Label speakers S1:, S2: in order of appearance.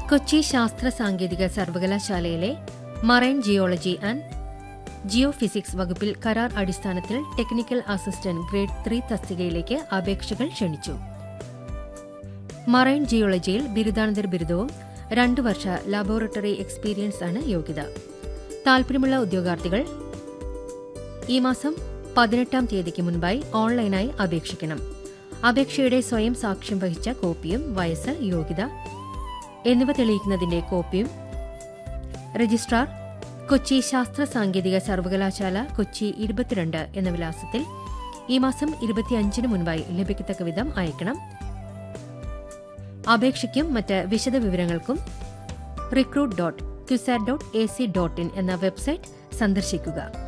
S1: കൊച്ചി ശാസ്ത്ര സാങ്കേതിക സർവകലാശാലയിലെ marine geology and geophysics വകുപ്പിൽ കരാർ അടിസ്ഥാനത്തിൽ ടെക്നിക്കൽ അസിസ്റ്റന്റ് ഗ്രേഡ് ത്രീ തസ്തികയിലേക്ക് അപേക്ഷകൾ ക്ഷണിച്ചു മറൈൻ ജിയോളജിയിൽ ബിരുദാനന്തര ബിരുദവും രണ്ടു വർഷ ലബോറട്ടറി എക്സ്പീരിയൻസ് ആണ് യോഗ്യത താൽപര്യമുള്ള ഉദ്യോഗാർത്ഥികൾ ഈ മാസം പതിനെട്ടാം തീയതിക്ക് മുൻപായി ഓൺലൈനായി അപേക്ഷിക്കണം അപേക്ഷയുടെ സ്വയം സാക്ഷ്യം വഹിച്ച കോപ്പിയും വയസ്സ് യോഗ്യത എന്നിവ തെളിയിക്കുന്നതിന്റെ കോപ്പിയും രജിസ്ട്രാർ കൊച്ചി ശാസ്ത്ര സാങ്കേതിക സർവകലാശാല കൊച്ചി ഇരുപത്തിരണ്ട് എന്ന വിലാസത്തിൽ ഈ മാസം ഇരുപത്തിയഞ്ചിന് മുൻപായി ലഭിക്കത്തക്ക വിധം അയക്കണം അപേക്ഷയ്ക്കും മറ്റ് വിശദ വിവരങ്ങൾക്കും recruit dot CUSAT dot A C dot in എന്ന വെബ്സൈറ്റ് സന്ദർശിക്കുക